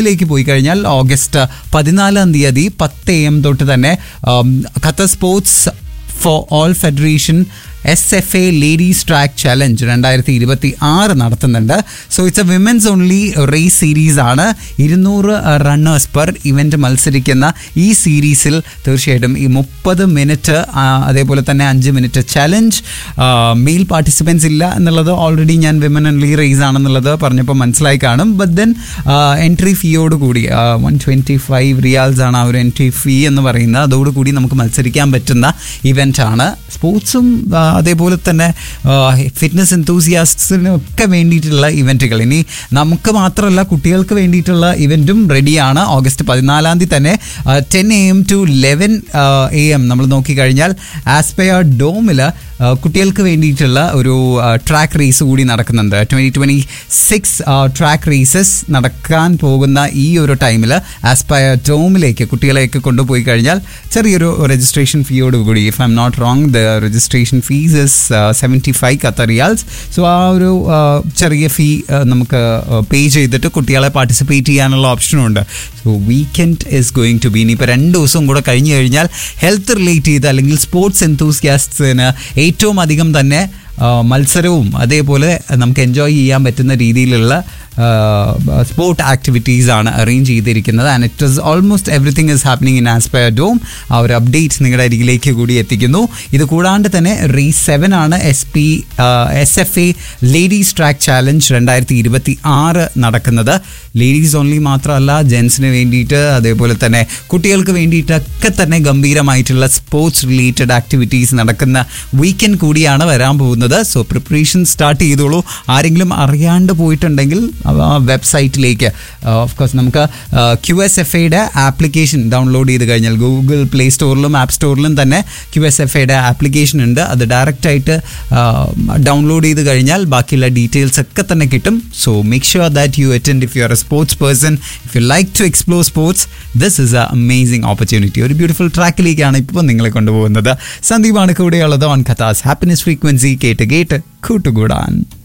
ലേക്ക് പോയി കഴിഞ്ഞാൽ ഓഗസ്റ്റ് പതിനാലാം തീയതി പത്ത് എം തൊട്ട് തന്നെ ഉം, Qatar sports for all federation S F A ladies track challenge രണ്ടായിരത്തി ഇരുപത്തി ആറ് നടത്തുന്നുണ്ട് so it's a women's only race series ആണ് ഇരുന്നൂറ് റണ്ണേഴ്സ് പെർ ഇവന്റ് മത്സരിക്കുന്ന ഈ സീരീസിൽ തീർച്ചയായിട്ടും ഈ മുപ്പത് മിനിറ്റ് അതേപോലെ തന്നെ അഞ്ച് മിനിറ്റ് ചലഞ്ച് മെയിൽ പാർട്ടിസിപ്പൻസ് ഇല്ല എന്നുള്ളത് ഓൾറെഡി ഞാൻ വിമൻ ഓൺലി റേസ് ആണെന്നുള്ളത് പറഞ്ഞപ്പോൾ മനസ്സിലായി കാണും ബട്ട് ദെൻ എൻട്രി ഫീയോട് കൂടി വൺ ട്വൻറ്റി ഫൈവ് റിയാൽസ് ആണ് ആ ഒരു എൻട്രി ഫീ എന്ന് പറയുന്നത് അതോടുകൂടി നമുക്ക് മത്സരിക്കാൻ പറ്റുന്ന ഇവൻ്റ് ആണ് സ്പോർട്സും അതേപോലെ തന്നെ ഫിറ്റ്നസ് എന്തൂസിയാസ്റ്റിനും ഒക്കെ വേണ്ടിയിട്ടുള്ള ഇവൻറ്റുകൾ ഇനി നമുക്ക് മാത്രമല്ല കുട്ടികൾക്ക് വേണ്ടിയിട്ടുള്ള ഇവൻറ്റും റെഡിയാണ് ഓഗസ്റ്റ് പതിനാലാം തീയതി തന്നെ ten A M to eleven A M നമ്മൾ നോക്കിക്കഴിഞ്ഞാൽ ആസ്പെയർ ഡോമിൽ കുട്ടികൾക്ക് വേണ്ടിയിട്ടുള്ള ഒരു ട്രാക്ക് റേസ് കൂടി നടക്കുന്നുണ്ട് twenty twenty six track races നടക്കാൻ പോകുന്ന ഈ ഒരു ടൈമിൽ ആസ്പയർ ഡോമിലേക്ക് കുട്ടികളെയൊക്കെ കൊണ്ടുപോയി കഴിഞ്ഞാൽ ചെറിയൊരു രജിസ്ട്രേഷൻ ഫീയോട് കൂടി if I'm not wrong the registration fees is seventy five Qatar riyals so ആ ഒരു ആ, ചെറിയ ഫീ നമുക്ക് പേ ചെയ്തിട്ട് കുട്ടികളെ പാർട്ടിസിപ്പേറ്റ് ചെയ്യാനുള്ള ഓപ്ഷനും ഉണ്ട് so weekend is going to be ഇനിയിപ്പോൾ രണ്ട് ദിവസവും കൂടെ കഴിഞ്ഞു കഴിഞ്ഞാൽ ഹെൽത്ത് റിലേറ്റ് ചെയ്ത് അല്ലെങ്കിൽ സ്പോർട്സ് എന്തൂസിയാസ്റ്റിന് ഏറ്റവും അധികം തന്നെ ആ, മത്സരവും അതേപോലെ നമുക്ക് എൻജോയ് ചെയ്യാൻ പറ്റുന്ന രീതിയിലുള്ള സ്പോർട്ട് ആക്ടിവിറ്റീസ് ആണ് അറേഞ്ച് ചെയ്തിരിക്കുന്നത് and it is almost everything is happening in Aspire dome ആ ഒരു അപ്ഡേറ്റ് നിങ്ങളുടെ അരികിലേക്ക് കൂടി എത്തിക്കുന്നു ഇത് കൂടാണ്ട് തന്നെ റേസ് സെവൻ ആണ് S P S F A ladies track challenge രണ്ടായിരത്തി ഇരുപത്തി ആറ് നടക്കുന്നത് ലേഡീസ് ഓൺലി മാത്രമല്ല ജെൻസിന് വേണ്ടിയിട്ട് അതേപോലെ തന്നെ കുട്ടികൾക്ക് വേണ്ടിയിട്ടൊക്കെ തന്നെ ഗംഭീരമായിട്ടുള്ള സ്പോർട്സ് റിലേറ്റഡ് ആക്ടിവിറ്റീസ് നടക്കുന്ന വീക്കെൻഡ് കൂടിയാണ് വരാൻ പോകുന്നത് സോ പ്രിപ്പറേഷൻ സ്റ്റാർട്ട് ചെയ്തോളൂ ആരെങ്കിലും അറിയാണ്ട് പോയിട്ടുണ്ടെങ്കിൽ വെബ്സൈറ്റിലേക്ക് ഓഫ് കോഴ്സ് നമുക്ക് ക്യു എസ് എഫ് ഐയുടെ ആപ്ലിക്കേഷൻ ഡൗൺലോഡ് ചെയ്ത് കഴിഞ്ഞാൽ ഗൂഗിൾ പ്ലേ സ്റ്റോറിലും ആപ്പ് സ്റ്റോറിലും തന്നെ ക്യു എസ് എഫ് ഐയുടെ ആപ്ലിക്കേഷൻ ഉണ്ട് അത് ഡയറക്റ്റ് ആയിട്ട് ഡൗൺലോഡ് ചെയ്ത് കഴിഞ്ഞാൽ ബാക്കിയുള്ള ഡീറ്റെയിൽസ് ഒക്കെ തന്നെ കിട്ടും so make sure that you attend if you are a sports person if you like to explore sports this is a amazing opportunity ഒരു ബ്യൂട്ടിഫുൾ ട്രാക്കിലേക്കാണ് ഇപ്പോൾ നിങ്ങളെ കൊണ്ടുപോകുന്നത് സന്ദീപാണ് കൂടെയുള്ളത് ഓൺ കഥാസ് ഹാപ്പിനെസ് ഫ്രീക്വൻസി കേട്ട് കേട്ട് കൂട്ടുകൂടാൻ